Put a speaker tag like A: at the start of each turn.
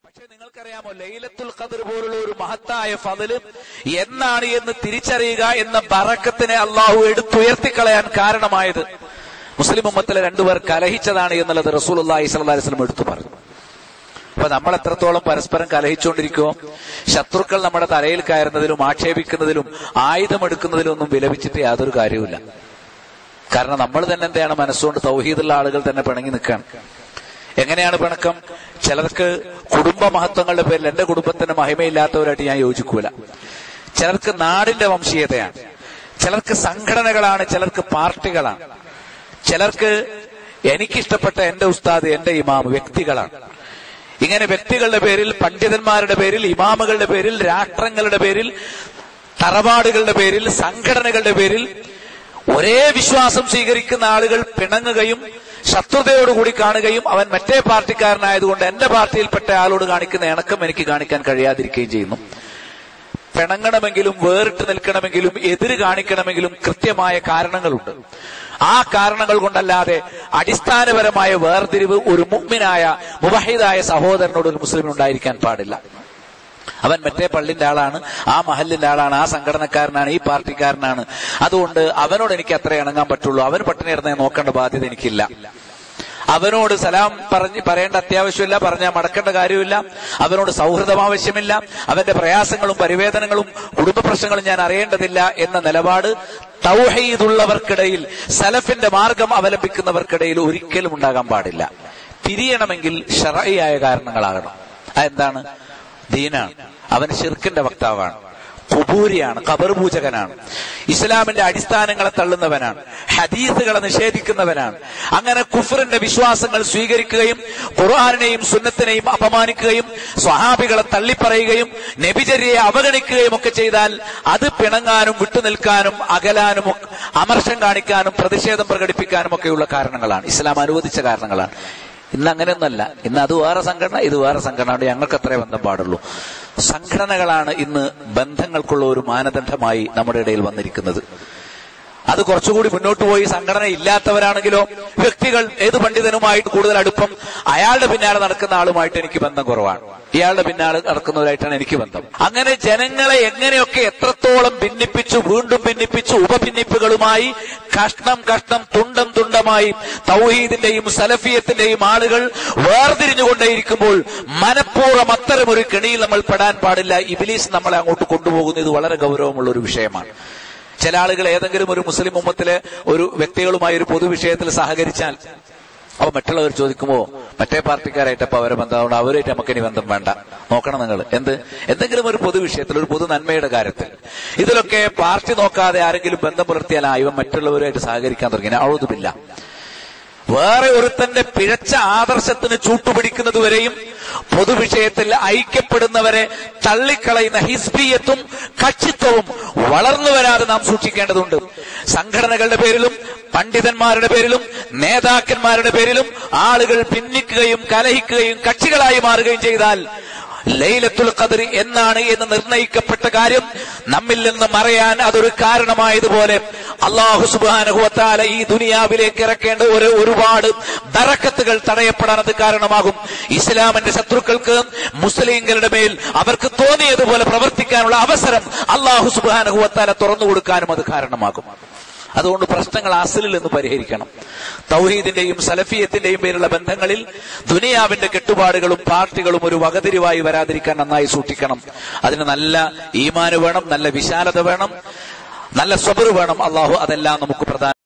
A: പക്ഷെ നിങ്ങൾക്കറിയാമോ ലൈലത്തുൽ ഖദർ പോലുള്ള ഒരു മഹത്തായ ഫതില് എന്നാണ് എന്ന് തിരിച്ചറിയുക എന്ന ബറക്കത്തിനെ അള്ളാഹു എടുത്തുയർത്തിക്കളയാൻ കാരണമായത് മുസ്ലിം ഉമ്മത്തിലെ രണ്ടുപേർ കലഹിച്ചതാണ് എന്നുള്ളത് റസൂൽ അള്ളാഹി സ്വല്ലി വസ്ലം എടുത്തു പറഞ്ഞു അപ്പൊ നമ്മൾ എത്രത്തോളം പരസ്പരം കലഹിച്ചുകൊണ്ടിരിക്കുമോ ശത്രുക്കൾ നമ്മുടെ തലയിൽ കയറുന്നതിലും ആക്ഷേപിക്കുന്നതിലും ആയുധമെടുക്കുന്നതിലും ഒന്നും വിലപിച്ചിട്ട് യാതൊരു കാര്യവുമില്ല കാരണം നമ്മൾ തന്നെ എന്താണ് മനസ്സുകൊണ്ട് തൗഹീദുള്ള ആളുകൾ തന്നെ പിണങ്ങി നിൽക്കുകയാണ് എങ്ങനെയാണ് പിണക്കം ചിലർക്ക് കുടുംബ മഹത്വങ്ങളുടെ പേരിൽ എന്റെ കുടുംബത്തിന് മഹിമയില്ലാത്തവരായിട്ട് ഞാൻ യോജിക്കൂല ചിലർക്ക് നാടിന്റെ വംശീയതയാണ് ചിലർക്ക് സംഘടനകളാണ് ചിലർക്ക് പാർട്ടികളാണ് ചിലർക്ക് എനിക്കിഷ്ടപ്പെട്ട എന്റെ ഉസ്താദ് എന്റെ ഇമാം വ്യക്തികളാണ് ഇങ്ങനെ വ്യക്തികളുടെ പേരിൽ പണ്ഡിതന്മാരുടെ പേരിൽ ഇമാമുകളുടെ പേരിൽ രാഷ്ട്രങ്ങളുടെ പേരിൽ തറവാടുകളുടെ പേരിൽ സംഘടനകളുടെ പേരിൽ ഒരേ വിശ്വാസം സ്വീകരിക്കുന്ന ആളുകൾ പിണങ്ങുകയും ശത്രുതയോടുകൂടി കാണുകയും അവൻ മറ്റേ പാർട്ടിക്കാരനായതുകൊണ്ട് എന്റെ പാർട്ടിയിൽപ്പെട്ട ആളോട് കാണിക്കുന്ന ഇണക്കം എനിക്ക് കാണിക്കാൻ കഴിയാതിരിക്കുകയും ചെയ്യുന്നു പിണങ്ങണമെങ്കിലും വേറിട്ട് നിൽക്കണമെങ്കിലും എതിര് കാണിക്കണമെങ്കിലും കൃത്യമായ കാരണങ്ങളുണ്ട് ആ കാരണങ്ങൾ കൊണ്ടല്ലാതെ അടിസ്ഥാനപരമായ വേർതിരിവ് ഒരു മുഗ്മിനായ മുബഹിദായ സഹോദരനോട് ഒരു മുസ്ലിമിന് ഉണ്ടായിരിക്കാൻ പാടില്ല അവൻ മറ്റേ പള്ളിന്റെ ആളാണ് ആ മഹലിന്റെ ആളാണ് ആ സംഘടനക്കാരനാണ് ഈ പാർട്ടിക്കാരനാണ് അതുകൊണ്ട് അവനോട് എനിക്ക് അത്ര ഇണങ്ങാൻ പറ്റുള്ളൂ അവൻ പട്ടിണി ഇടുന്നേ നോക്കേണ്ട ബാധ്യത എനിക്കില്ല അവനോട് സലാം പറഞ്ഞ് പറയേണ്ട അത്യാവശ്യമില്ല പറഞ്ഞാൽ മടക്കേണ്ട കാര്യമില്ല അവനോട് സൗഹൃദം ആവശ്യമില്ല അവന്റെ പ്രയാസങ്ങളും പരിവേദനങ്ങളും കുടുംബ പ്രശ്നങ്ങളും ഞാൻ അറിയേണ്ടതില്ല എന്ന നിലപാട് തൗഹീദുള്ളവർക്കിടയിൽ സലഫിന്റെ മാർഗം അവലംബിക്കുന്നവർക്കിടയിൽ ഒരിക്കലും ഉണ്ടാകാൻ പാടില്ല തിരിയണമെങ്കിൽ ഷറയായ കാരണങ്ങളാകണം അതെന്താണ് ദീനാണ് അവൻ ഷിർക്കിന്റെ വക്താവാണ് കുബൂരിയാണ് ഖബർ പൂജകനാണ് ഇസ്ലാമിന്റെ അടിസ്ഥാനങ്ങളെ തള്ളുന്നവനാണ് ഹദീസുകളെ നിഷേധിക്കുന്നവനാണ് അങ്ങനെ കുഫറിന്റെ വിശ്വാസങ്ങൾ സ്വീകരിക്കുകയും ഖുർആാനെയും സുന്നത്തിനെയും അപമാനിക്കുകയും സ്വഹാബികളെ തള്ളിപ്പറയുകയും നബിചര്യയെ അവഗണിക്കുകയും ഒക്കെ ചെയ്താൽ അത് പിണങ്ങാനും വിട്ടുനിൽക്കാനും അകലാനും ഒക്കെ- അമർഷം കാണിക്കാനും പ്രതിഷേധം പ്രകടിപ്പിക്കാനും ഒക്കെയുള്ള കാരണങ്ങളാണ് ഇസ്ലാം അനുവദിച്ച കാരണങ്ങളാണ് ഇന്ന് അങ്ങനെയൊന്നല്ല ഇന്ന് അത് വേറെ സംഘടന ഇത് വേറെ സംഘടന അതുകൊണ്ട് ഞങ്ങൾക്ക് അത്രേ ബന്ധം പാടുള്ളൂ സംഘടനകളാണ് ഇന്ന് ബന്ധങ്ങൾക്കുള്ള ഒരു മാനദണ്ഡമായി നമ്മുടെ ഇടയിൽ വന്നിരിക്കുന്നത് അത് കുറച്ചുകൂടി മുന്നോട്ട് പോയി സംഘടന ഇല്ലാത്തവരാണെങ്കിലോ വ്യക്തികൾ ഏത് പണ്ഡിതനുമായിട്ട് കൂടുതൽ അടുപ്പം അയാളുടെ പിന്നാലെ നടക്കുന്ന ആളുമായിട്ട് എനിക്ക് ബന്ധം കുറവാണ് ഇയാളുടെ പിന്നാലെ നടക്കുന്നവരായിട്ടാണ് എനിക്ക് ബന്ധം അങ്ങനെ ജനങ്ങളെ എങ്ങനെയൊക്കെ എത്രത്തോളം ഭിന്നിപ്പിച്ചു വീണ്ടും ഭിന്നിപ്പിച്ചു ഉപഭിന്നിപ്പുകളുമായി കഷ്ണം കഷ്ണം തുണ്ടം തുണ്ടമായി തൗഹീദിന്റെയും സലഫിയത്തിന്റെയും ആളുകൾ വേർതിരിഞ്ഞുകൊണ്ടേയിരിക്കുമ്പോൾ മനഃപൂർവ്വം അത്തരം ഒരു കെണിയിൽ നമ്മൾ പെടാൻ പാടില്ല ഇബിലീസ് നമ്മളെ അങ്ങോട്ട് കൊണ്ടുപോകുന്നത് ഇത് വളരെ ഗൗരവമുള്ള ഒരു വിഷയമാണ് ചില ആളുകൾ ഏതെങ്കിലും ഒരു മുസ്ലിം ഉമ്മത്തിലെ ഒരു വ്യക്തികളുമായി ഒരു പൊതുവിഷയത്തിൽ സഹകരിച്ചാൽ അപ്പൊ മറ്റുള്ളവർ ചോദിക്കുമ്പോ മറ്റേ പാർട്ടിക്കാരായിട്ടപ്പോ അവരെ ബന്ധമുണ്ട് അവരായിട്ട് നമുക്ക് ഇനി ബന്ധം വേണ്ട നോക്കണം നിങ്ങൾ എന്ത് എന്തെങ്കിലും ഒരു പൊതുവിഷയത്തിൽ ഒരു പൊതു നന്മയുടെ കാര്യത്തിൽ ഇതിലൊക്കെ പാർട്ടി നോക്കാതെ ആരെങ്കിലും ബന്ധം പുലർത്തിയാൽ ആ ഇവൻ മറ്റുള്ളവരുമായിട്ട് സഹകരിക്കാൻ തുടങ്ങി ഔതുമില്ല വേറെ ഒരുത്തന്റെ പിഴച്ച ആദർശത്തിന് ചൂട്ടുപിടിക്കുന്നതുവരെയും പൊതുവിഷയത്തിൽ ഐക്യപ്പെടുന്നവരെ തള്ളിക്കളയുന്ന ഹിസ്ബിയത്തും കക്ഷിത്വവും വളർന്നു വരാതെ നാം സൂക്ഷിക്കേണ്ടതുണ്ട് സംഘടനകളുടെ പേരിലും പണ്ഡിതന്മാരുടെ പേരിലും നേതാക്കന്മാരുടെ പേരിലും ആളുകൾ ഭിന്നിക്കുകയും കലഹിക്കുകയും കക്ഷികളായി മാറുകയും ചെയ്താൽ ലൈലത്തുൽ ഖദർ എന്നാണ് എന്ന് നിർണയിക്കപ്പെട്ട കാര്യം നമ്മിൽ നിന്ന് മറയാൻ അതൊരു കാരണമായതുപോലെ അള്ളാഹു സുബാനുഹുവത്താല ഈ ദുനിയാവിലേക്ക് ഇറക്കേണ്ട ഒരു ഒരുപാട് ബറക്കത്തുകൾ തടയപ്പെടാൻ അത് കാരണമാകും ഇസ്ലാമിന്റെ ശത്രുക്കൾക്ക് മുസ്ലിങ്ങളുടെ മേൽ അവർക്ക് തോന്നിയതുപോലെ പ്രവർത്തിക്കാനുള്ള അവസരം അള്ളാഹു സുബാനുഹുവത്താല തുറന്നു കൊടുക്കാനും അത് കാരണമാകും അതുകൊണ്ട് പ്രശ്നങ്ങൾ അസലിൽ നിന്ന് പരിഹരിക്കണം തൗഹീദിന്റെയും സലഫിയത്തിന്റെയും പേരുള്ള ബന്ധങ്ങളിൽ ദുനിയാവിന്റെ കെട്ടുപാടുകളും പാർട്ടികളും ഒരു വകതിരിവായി വരാതിരിക്കാൻ നന്നായി സൂക്ഷിക്കണം അതിന് നല്ല ഈമാന് വേണം നല്ല വിശാലത വേണം നല്ല സ്വബർ വേണം അള്ളാഹു അതെല്ലാം നമുക്ക് പ്രധാന